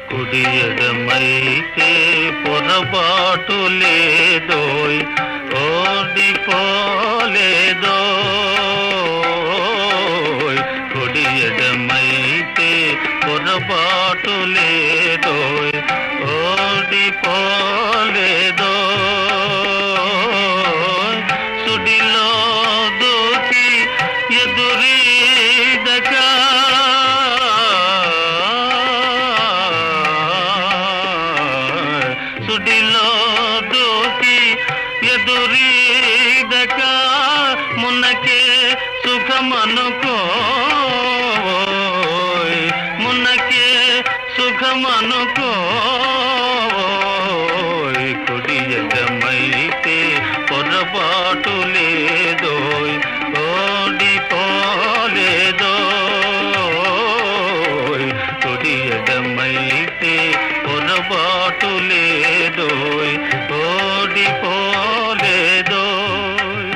కుడి ఎడమైతే పొరపాటు లేదోయ్ ఓడిపోలేదోయ్ కుడి ఎడమైతే పొరపాటు లేదోయ్ ఓడిపోలేదోయ్ సుడిలో దూకి ఎదురీదగా సుడిలో దూకి ఎదురీదక మున్నకే సుఖమనుకో మున్నకే సుఖమనుకో కుడి ఎగమైతే పొరపాటు లేదోయ్ ఓడిపోలేదోయ్ కుడి ఎడమైతే పొరపాటు లేదోయ్ ఓడిపోలేదోయ్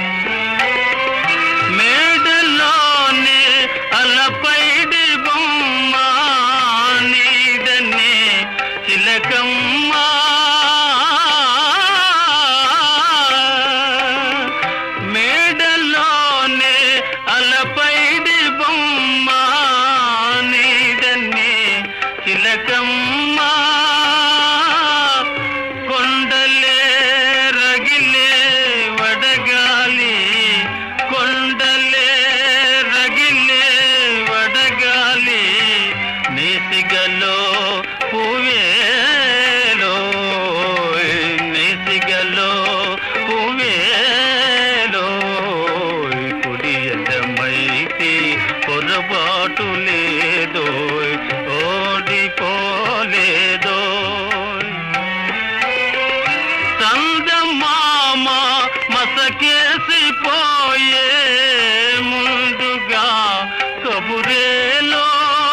మేడలోనే అలపైడి బొమ్మ నీడనే చిలకమ్మ మేడలోనే అలపైడి బొమ్మ నీడనే చిలకమ్మ కొండలే రగిలే వడగాలి కొండలే రగిలే వడగాలి నేసిగలో పువేలో నేసిగలో పువేలో కుడి ఎడమైతే పొరపాటు లేదోయ్ ఓడిపోలేదోయ్ చందమామ మసకేసిపోయే ముందుగా కబురేలో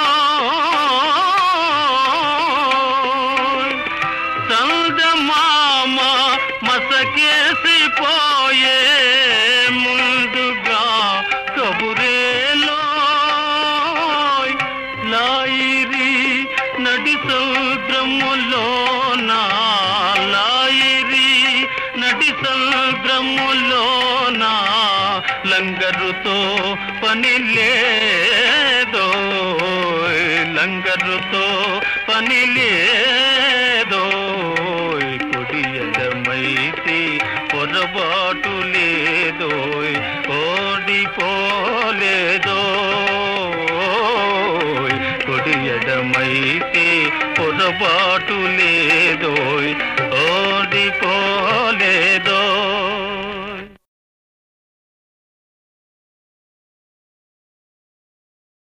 చందమామ మసకేసిపోయే ముందుగా కబురేలో లాయిరి నడి సముద్రములోన లాయిరి నడి సముద్రములోన లంగరుతో పని లేదో లంగరుతో పని లేదో కుడి ఎడమైతే పొరపాటు లేదో ఓడిపోలేదో కొడి ఎడమైతే పొరపాటు లే